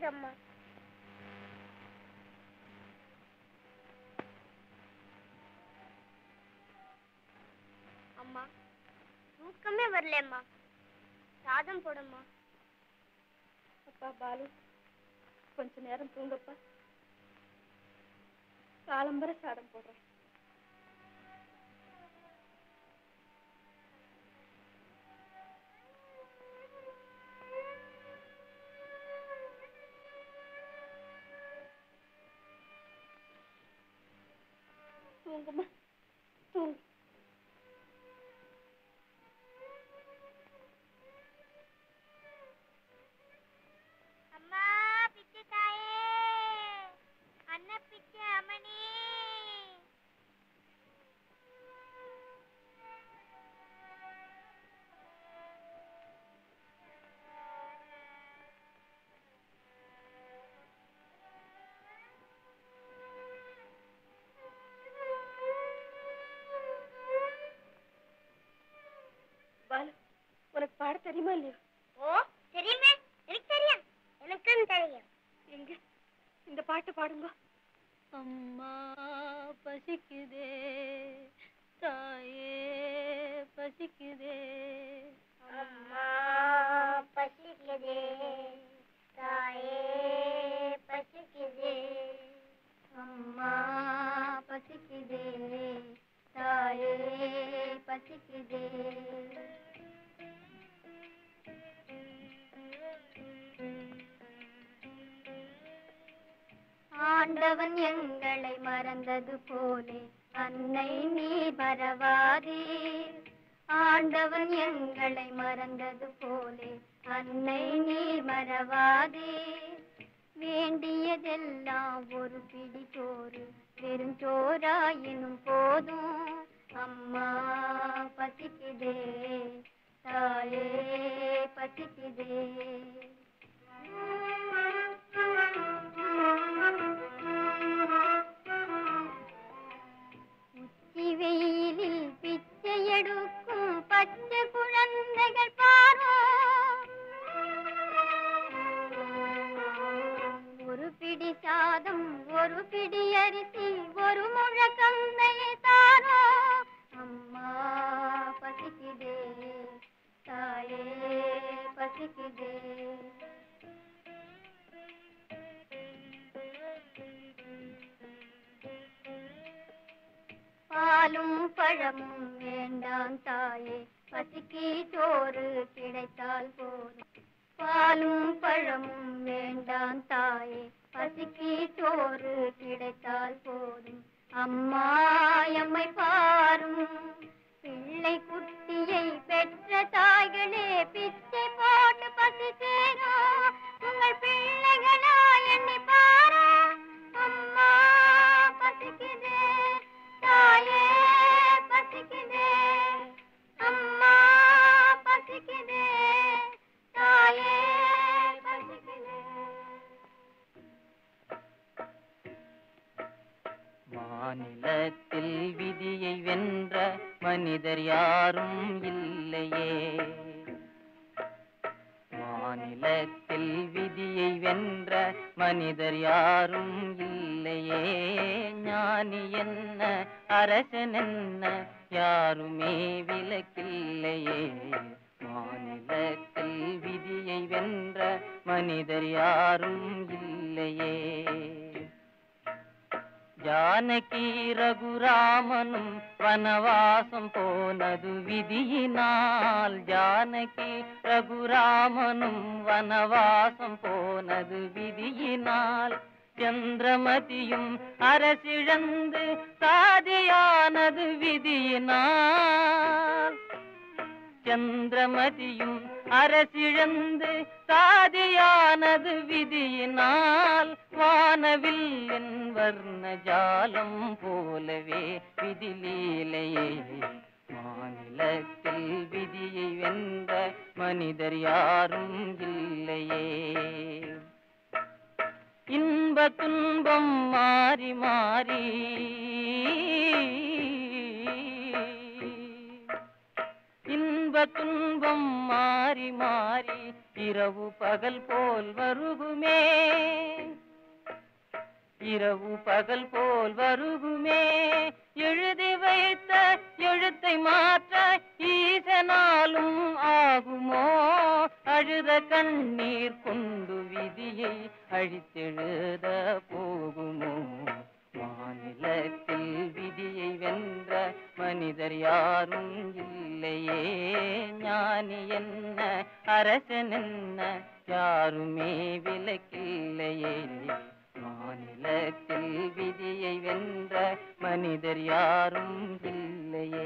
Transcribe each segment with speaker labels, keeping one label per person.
Speaker 1: பசிக்குதம்மா அம்மா தூக்கமே வரலம்மா சாதம் போடும்மா
Speaker 2: அப்பா பாலு கொஞ்ச நேரம் தூங்கப்பா காலம்பர சாதம் போடுறேன் தூங்குமா தூங்கு
Speaker 1: அம்மா பிச்சை தாயே அண்ண பிச்சை அம்மணி
Speaker 2: பாலு உனக்கு பாட தெரியுமா இல்லையா
Speaker 1: ஓ தெரியுமே எனக்கு தெரியும் எனக்கும் தெரியும்
Speaker 2: எங்க இந்த பாட்டு பாடுங்க
Speaker 3: அம்மா பசிக்குதே தாயே பசிக்குதே
Speaker 1: அம்மா பசிக்குதே தாயே பசிக்குதே அம்மா பசிக்குதே தாயே பசிக்குதே ஆண்டவன் எங்களை மறந்தது போலே அன்னை நீ மறவாதே ஆண்டவன் எங்களை மறந்தது போலே அன்னை நீ மறவாதே வேண்டியதெல்லாம் ஒரு பிடி சோறு வெறும் சோறாயினும் போதும் அம்மா பசிக்குதே தாயே பசிக்குதே உச்சி வெயிலில் பிச்சை எடுக்கும் பச்சை குழந்தைகள் பாரோ ஒரு பிடி சாதம் ஒரு பிடி அரிசி ஒரு முழ கந்தையை தாரோ அம்மா பசிக்குதே தாயே பசிக்குதே பாலும் பழமும் வேண்டாம் தாயே பசிக்கு சோறு கிடைத்தால் போதும் பாலும் பழமும் வேண்டாம் தாயே பசிக்கு சோறு கிடைத்தால் போதும் அம்மா எம்மை பாரும் பிள்ளை குட்டியை பெற்ற தாய்களே பிச்சை போட்டு பசி சேரோ உங்கள் பிள்ளைகளா எண்ணி பாரா அம்மா பசிக்குதே தாயே பசிக்குதே அம்மா பசிக்குதே தாயே பசிக்குதே
Speaker 4: மாநிலத்தில் விதியை வென்ற மனிதர் யாரும் இல்லையே மாநிலத்தில் விதியை வென்ற மனிதர் யாரும் இல்லையே ஞானி என்ன அரசன் என்ன யாருமே விலக்கில்லையே மாநிலத்தில் விதியை வென்ற மனிதர் யாரும் இல்லையே ஜானகி ரகுராமனும் வனவாசம் போனது விதியினால் ஜானகி ரகுராமனும் வனவாசம் போனது விதியினால் சந்திரமதியும் அரசிழந்து சாதியானது விதியினால் சந்திரமதியும் அரசிழந்து சாதியானது விதியினால் வானவில்லின் வர்ண ஜாலம் போலவே விதிலீலையே மாநிலத்தில் விதியை வென்ற மனிதர் யாரும் இல்லையே இன்ப துன்பம் மாறி மாறி இன்ப இன்ப துன்பம் மாறி மாறி இரவு பகல் போல் வருகுமே இரவு பகல் போல் வருகுமே எழுதி வைத்த எழுத்தை மாற்ற ஈசனாலும் ஆகுமோ அழுத கண்ணீர் கொண்டு விதியை அழித்தெழுத போகுமோ மாநிலத்தில் விதியை வென்ற மனிதர் யாரும் இல்லையே ஞானி என்ன அரசன் என்ன யாருமே விலக்கில்லையே மாநிலத்தில் விதியை வென்ற மனிதர் யாரும் இல்லையே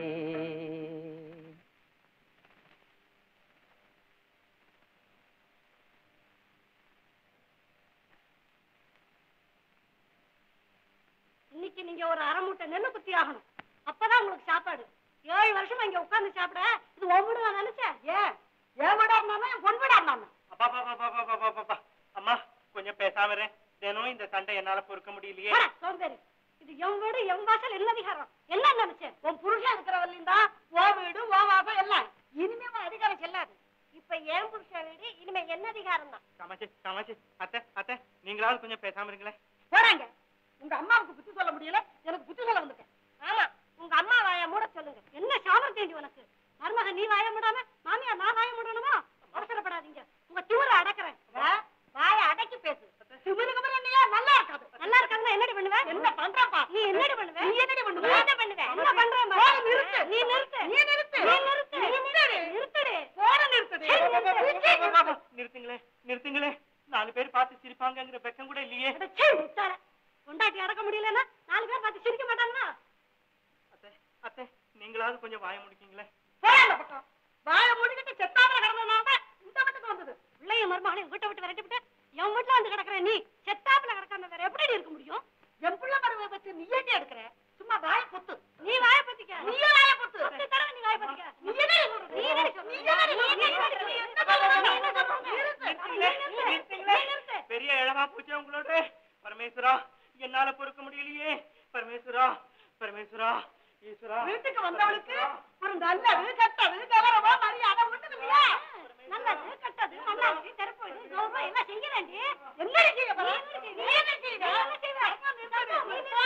Speaker 1: இன்னைக்கு நீங்க ஒரு அரை மூட்டை நெல்லு குத்தி ஆகணும் அப்பதான் உங்களுக்கு சாப்பாடு ஏழு வருஷமா இங்க உட்கார்ந்து சாப்பிட இது ஒவ்வொரு நான் நினைச்சேன் ஏன் என் வீடா இருந்தாலும் என் பொன் வீடா இருந்தாலும்
Speaker 5: அப்பா அப்பா அப்பா அப்பா அப்பா அப்பா அப்பா அம்மா கொஞ்சம் பேசாம இரு தினம் இந்த சண்டை என்னால பொறுக்க முடியலையே
Speaker 1: போடா, சோம்பேறி இது என் வீடு என் வாசல் என்ன அதிகாரம் என்ன நினைச்சேன் உன் புருஷன் இருக்கிறவரையும் தான் ஓ வீடு ஓ வாசம் எல்லாம் இனிமே உன் அதிகாரம் செல்லாது இப்ப என் புருஷன் வீடு இனிமே என்ன அதிகாரம் தான்
Speaker 5: காமாட்சி காமாட்சி அத்தை அத்தை நீங்களாவது கொஞ்சம் பேசாம இருங்களேன்
Speaker 1: போறாங்க உங்க அம்மாவுக்கு புத்தி சொல்ல முடியல எனக்கு புத்தி சொல்ல வந்துட்டேன் ஆமா உங்க அம்மா வாய மூட சொல்லுங்க என்ன சாமர்த்தியம் தேண்டி உனக்கு மருமக நீ வாய மூடாம மாமியார் நான் வாய மூடணுமா அவசரப்படாதீங்க உங்க திமிர அடக்குறேன் வாய அடக்கி பேசு திமிருக்கு அப்புறம் என்னையா நல்லா இருக்காது நல்லா இருக்காதுன்னா என்னடி பண்ணுவ என்ன பண்றப்பா நீ என்னடி பண்ணுவ நீ என்னடி பண்ணுவ நீ என்ன பண்ணுவ என்ன பண்ற நிறுத்து நீ நிறுத்து நீ நிறுத்து நீ நிறுத்து நிறுத்துடி நிறுத்துடி போற நிறுத்துடி
Speaker 5: நிறுத்துங்களே நிறுத்துங்களே நாலு பேர் பார்த்து சிரிப்பாங்கங்கிற வெக்கம் கூட இல்லையே
Speaker 1: கொண்டாட்டி அடக்க முடியலன்னா நாலு பேர் பார்த்து சிரிக்க மாட்டாங்களா
Speaker 5: அத்தை அத்தை நீங்களாவது கொஞ்சம் வாய முடிக்கீங்களே
Speaker 1: போடா அந்த பக்கம் வாய மூடிக்கிட்டு செத்தாமல கிடந்தனால இந்த வீட்டுக்கு வந்தது பிள்ளைய மருமகனையும் வீட்டை விட்டு விரட்டி விட்டு என் வீட்டுல வந்து கிடக்குற நீ செத்தாப்புல கிடக்காம வேற எப்படி இருக்க முடியும் என் புள்ள மருமக பத்தி நீ ஏண்டி எடுக்கிற சும்மா வாய பொத்து நீ வாய பத்திக்க நீ வாய பொத்து பத்து தடவை நீ வாய பத்திக்க நீ என்ன சொல்ற நீ என்ன சொல்ற நீ என்ன சொல்ற நீ என்ன சொல்ற நீ என்ன சொல்ற
Speaker 5: நிறுத்துங்களே நிறுத்துங்களே பெரிய இழவா போச்சு உங்களோட பரமேஸ்வரா என்னால பொறுக்க முடியலையே பரமேஸ்வரா பரமேஸ்வரா ஈஸ்வரா
Speaker 1: வீட்டுக்கு வந்தவளுக்கு ஒரு நல்லது கெட்டது கலரவா மரியாதை ஒண்ணுது இல்லையா நல்லது கெட்டது நல்லாது தெரப்பு கௌரவம் எல்லாம் செய்யறேன்டி என்ன செய்ய போற? நீ என்ன செய்வ? நீ என்ன செய்வ?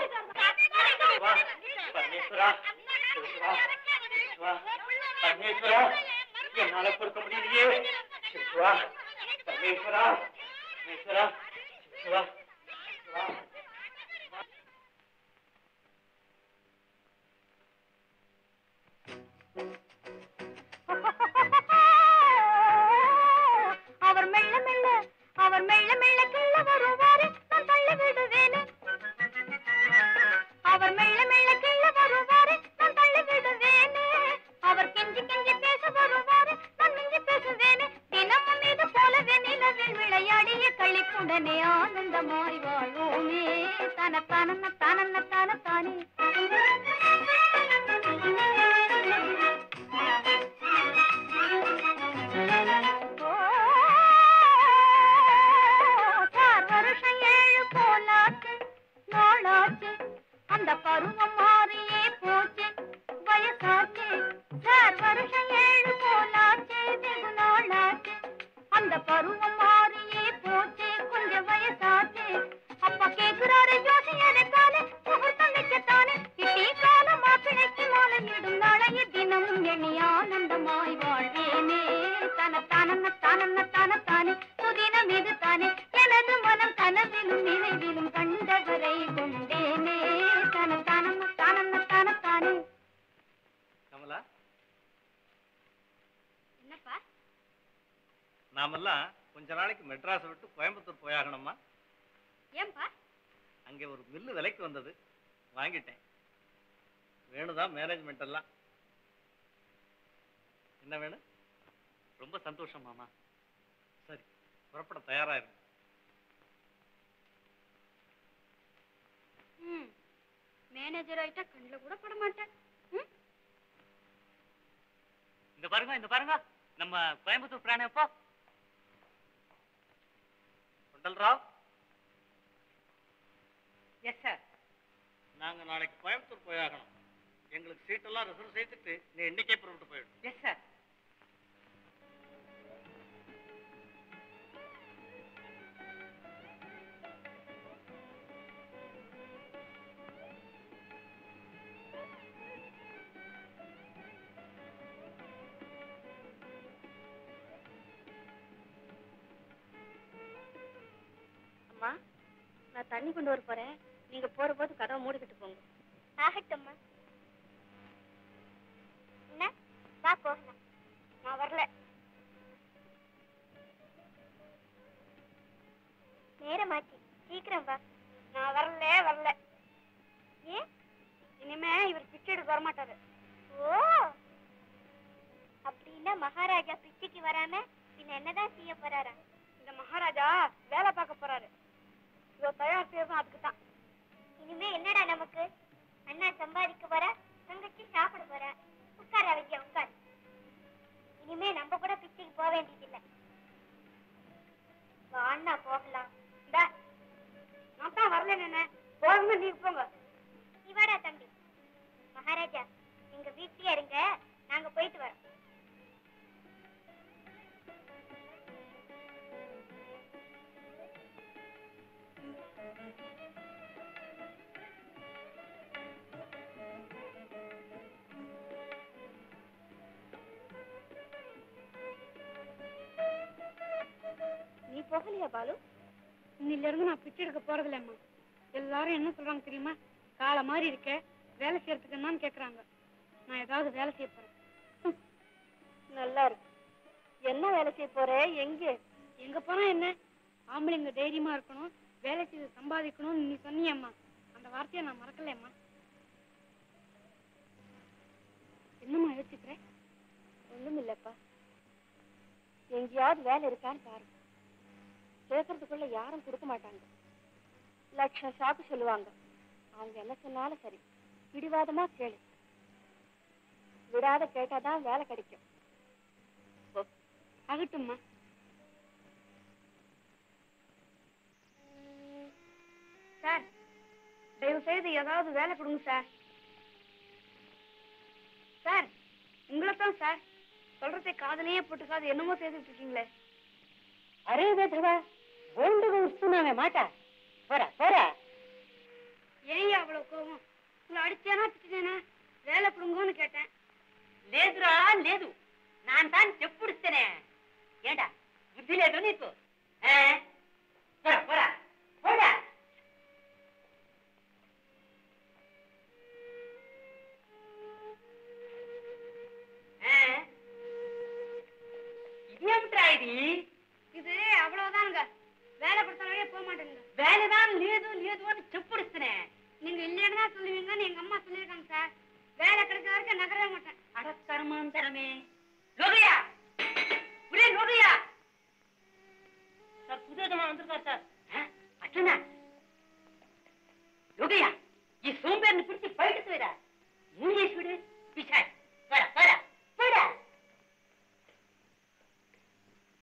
Speaker 5: வா, பரமேஸ்வரா ஈஸ்வரா, ஈஸ்வரா, பரமேஸ்வரா என்னால பொறுக்க முடியலையே ஈஸ்வரா, பரமேஸ்வரா பரமேஸ்வரா ஈஸ்வரா, ஈஸ்வரா.
Speaker 1: அவர் மெல்ல மெல்ல அவர் மெல்ல மெல்ல கிள்ள வருவாரு நான் தள்ளி விடுவேனே அவர் மெல்ல மெல்ல கிள்ள வருவாரு நான் தள்ளி விடுவேனே அவர் கெஞ்சி கெஞ்சி பேச வருவாரு நான் மிஞ்சி பேசுவேனே தினமும் இது போலவே நிலவில் விளையாடிய களிப்புடனே ஆனந்தமாய் வாழ்வோமே தன தனன தனன தன தானே சார் வருஷம் ஏழு போலாச்சு நாளாச்சு அந்த பருவம் மாறியே போச்சு வயசாச்சு சார் வருஷம் ஏழு போலாச்சு வெகு நாளாச்சு அந்த பருவம் மாறியே போச்சு கொஞ்சம் வயசாச்சு அப்பா கேக்குறாரு ஜோசியரை காலே முகூர்த்தம் வைக்கத்தானே இட்டி கால மாப்பிளைக்கு மாலையிடும் நாளைய தினமும் எண்ணி ஆனந்தமாய் வாழ்வேனே தன தானன்ன தானன்ன தான தானே புதினம் இது தானே எனது மனம் கனவிலும் நினைவிலும் கண்டவரை கொண்டேனே தன தானன்ன தானன்ன தான தானே
Speaker 5: கமலா
Speaker 1: என்னப்பா
Speaker 5: நாமெல்லாம் கொஞ்ச நாளைக்கு மெட்ராஸ் விட்டு கோயம்புத்தூர் போயாகணுமா
Speaker 1: ஏன்பா
Speaker 5: அங்கே ஒரு மில்லு விலைக்கு வந்தது வாங்கிட்டேன் வேணுதான் மேனேஜ்மெண்ட் எல்லாம் என்ன வேணும் ரொம்ப சந்தோஷம் மாமா சரி புறப்பட தயாரா இருங்க
Speaker 1: ம் மேனேஜர் ஆயிட்டா கண்ணில் கூட பட மாட்டேன் ம்
Speaker 5: இந்த பாருங்க இந்த பாருங்க நம்ம கோயம்புத்தூர் பிராணம் எப்போ குண்டல்ராவ்
Speaker 4: எஸ் சார்
Speaker 5: நாங்க நாளைக்கு கோயம்புத்தூர் போயாகணும் எங்களுக்கு சீட்டெல்லாம் ரிசர்வ் செய்துட்டு நீ இன்னைக்கே புறப்பட்டு போயிடும்
Speaker 4: எஸ் சார்
Speaker 2: அம்மா நான் தண்ணி கொண்டு வர போறேன் நீங்க போற போது கதவை மூடிக்கிட்டு போங்க
Speaker 1: ஆகட்டும்மா என்ன வா போகலாம் நான் வரல நேரமாச்சு சீக்கிரம் வா நான் வரல வரல ஏன் இனிமே இவர் பிச்சை எடுக்க வரமாட்டாரு ஓ அப்படின்னா மகாராஜா பிச்சைக்கு வராம பின்ன என்னதான் செய்ய போறாரா இந்த மகாராஜா வேலை பார்க்க போறாரு இதோ தயார் செய்யறதும் அதுக்கு தான் இனிமே என்னடா நமக்கு அண்ணா சம்பாதிக்க போற தங்கச்சி சாப்பிட போற உட்கார வைக்க உட்கார் இனிமே நம்ம கூட பிச்சைக்கு போக வேண்டியதில்லை வா அண்ணா போகலாம் இந்தா நான் தான் வரல நினை போகணும் நீ போங்க இவாடா தம்பி மகாராஜா எங்க வீட்லயே இருங்க நாங்க போயிட்டு வரோம்
Speaker 2: நீ போகலையா பாலு இன்னில இருந்து நான் பிச்சை எடுக்க போறதில்லம்மா எல்லாரும் என்ன சொல்றாங்க தெரியுமா காலை மாதிரி இருக்க வேலை செய்யறதுக்கு என்னன்னு கேக்குறாங்க நான் ஏதாவது வேலை செய்ய போறேன் ஹம். நல்லா இருக்கு என்ன வேலை செய்ய போற எங்க எங்க போனா என்ன ஆம்பளைங்க தைரியமா இருக்கணும் வேலை செய்து சம்பாதிக்கணும்னு நீ சொன்னியம்மா அந்த வார்த்தையை நான் மறக்கலையம்மா என்னம்மா யோசிக்கிற ஒண்ணும் இல்லப்பா எங்கேயாவது வேலை இருக்கான்னு பாரு கேட்கறதுக்குள்ள யாரும் கொடுக்க மாட்டாங்க லட்சம் சாக்கு சொல்லுவாங்க அவங்க என்ன சொன்னாலும் சரி பிடிவாதமா கேளு விடாத கேட்டாதான் வேலை கிடைக்கும் ஆகட்டும்மா சார் தயவு செய்து ஏதாவது வேலை கொடுங்க சார் சார் உங்களை தான் சார் சொல்றதை காதலையே போட்டுக்காது என்னமோ செய்துட்டு இருக்கீங்களே
Speaker 4: అరే వెధవా బోల్డ్గా వస్తున్నావే మాట పోరా పోరా
Speaker 2: ஏன் அவ்வளவு கோவம் உங்களை அடிச்சேனா திட்டேனா வேலை கொடுங்கன்னு கேட்டேன்
Speaker 4: లేదురా లేదు నాన్ తాను చెప్పుడిస్తేనే ఏంటా బుద్ధి లేదు నీకు ఆ? పోరా పోరా పోరా ఆ? ఇదేమిట్రా ఇది
Speaker 2: இது அவ்வளவுதானுங்க வேலை கொடுத்தாலே போக மாட்டேங்க
Speaker 4: వేలదాం లేదు లేదు అని చెప్పుడిస్తేనే
Speaker 2: நீங்க இல்லைன்னு தான் சொல்லுவீங்கன்னு எங்க அம்மா சொல்லியிருக்காங்க சார் வேலை கிடைக்கிற வரைக்கும் நகரவே மாட்டேன்
Speaker 4: அட கர்மாந்தரமே லோகையா ஒரே லோகையா சார் புது விதமா வந்திருக்கார் சார் அச்சனா லோகையா ఈ సోంబేరిని పిలిచి బయటకు వేరా మూడేసి విడు